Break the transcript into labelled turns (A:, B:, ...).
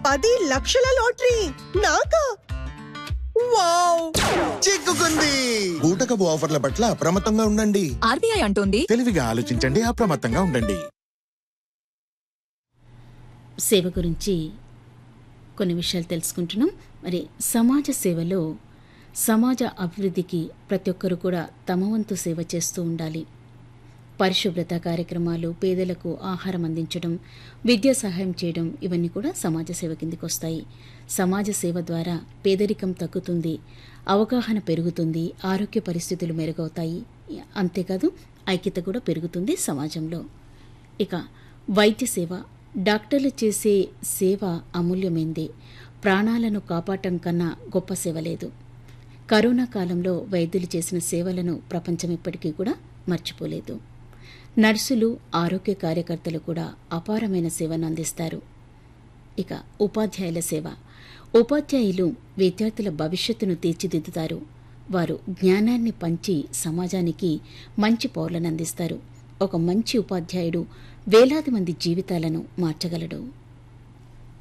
A: పది లక్షల లాటరీ నాకా వావ్
B: చిక్కుకుంది బూటకపు ఆఫర్ల పట్ల అప్రమత్తంగా ఉండండి
C: ఆర్బీఐ అంటోంది
D: తెలివిగా ఆలోచించండి అప్రమత్తంగా ఉండండి
E: సేవ గురించి కొన్ని విషయాలు తెలుసుకుంటున్నాం మరి సమాజ సేవలో సమాజ అభివృద్ధికి ప్రతి ఒక్కరు కూడా తమ వంతు సేవ చేస్తూ ఉండాలి పరిశుభ్రత కార్యక్రమాలు పేదలకు ఆహారం అందించడం విద్యా సహాయం చేయడం ఇవన్నీ కూడా సమాజ సేవ కిందికి వస్తాయి సమాజ సేవ ద్వారా పేదరికం తగ్గుతుంది అవగాహన పెరుగుతుంది ఆరోగ్య పరిస్థితులు మెరుగవుతాయి అంతేకాదు ఐక్యత కూడా పెరుగుతుంది సమాజంలో ఇక వైద్య సేవ డాక్టర్లు చేసే సేవ అమూల్యమైంది ప్రాణాలను కాపాడటం కన్నా గొప్ప సేవ లేదు కరోనా కాలంలో వైద్యులు చేసిన సేవలను ప్రపంచం ఇప్పటికీ కూడా మర్చిపోలేదు నర్సులు ఆరోగ్య కార్యకర్తలు కూడా అపారమైన సేవను అందిస్తారు ఇక ఉపాధ్యాయుల సేవ ఉపాధ్యాయులు విద్యార్థుల భవిష్యత్తును తీర్చిదిద్దుతారు వారు జ్ఞానాన్ని పంచి సమాజానికి మంచి పౌరులను అందిస్తారు ఒక మంచి ఉపాధ్యాయుడు వేలాది మంది జీవితాలను మార్చగలడు